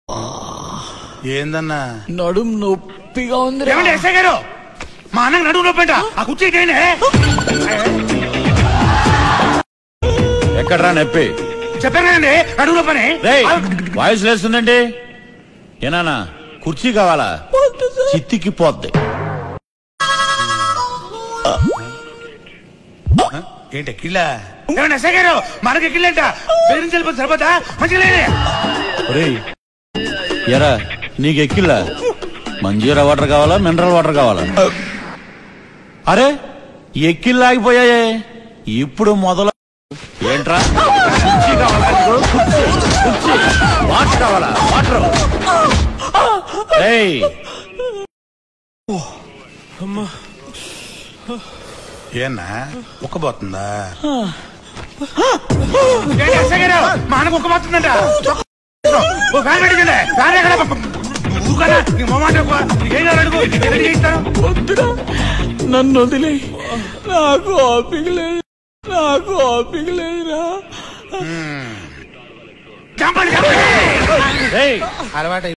ఏందన్నా నడుం నొప్పిగా ఉంది ఏమండి ఎస్ఐ గారు మా అన్నకు నడువు నొప్పంట ఆ కుర్చీ ఇటేయండి. ఎక్కడ్రా నొప్పి చెప్పాను కదండి నడువు నొప్పని రేయ్ వాయిస్ లేస్తుందండి ఏనానా కుర్చీ కావాలా చిత్తికి పోద్ది ఏంటి కిళ్ళ ఏమండి ఎస్ఐ గారు మనకి కిళ్ళంట బెదిరించి వెళ్ళిపోతే సరిపోతా మంచిగా లేని ఒరేయ్ ఎరా నీకు ఎక్కిల్లా మంజీరా వాటర్ కావాలా మినరల్ వాటర్ కావాలా అరే ఎక్కిళ్ళు ఆగిపోయాయే ఇప్పుడు మొదలు ఏంట్రా కుర్చీ కావాలా నీకు? కుర్చీ కుర్చీ వాటర్ కావాలా వాటర్ ఏయ్ ఏనా ఉక్కబోతుందా ఏంటి ఎస్ఐ గారు మా అన్నకు ఉక్కబోతుందంట ఓ ఫ్యాన్ పెట్టించండి ఫ్యాన్ ఎక్కడ ఊరుకోనా? నీ మొహమాట ఎక్కువ. నీకేం కావాలి అడుగు. నేను రెడీ చేయిస్తాను. వద్దురా నన్ను వదిలే నాకు ఓపిక లేదు నాకు ఓపిక లేదురా చంపండి చంపండి ఏయ్ అలవాటు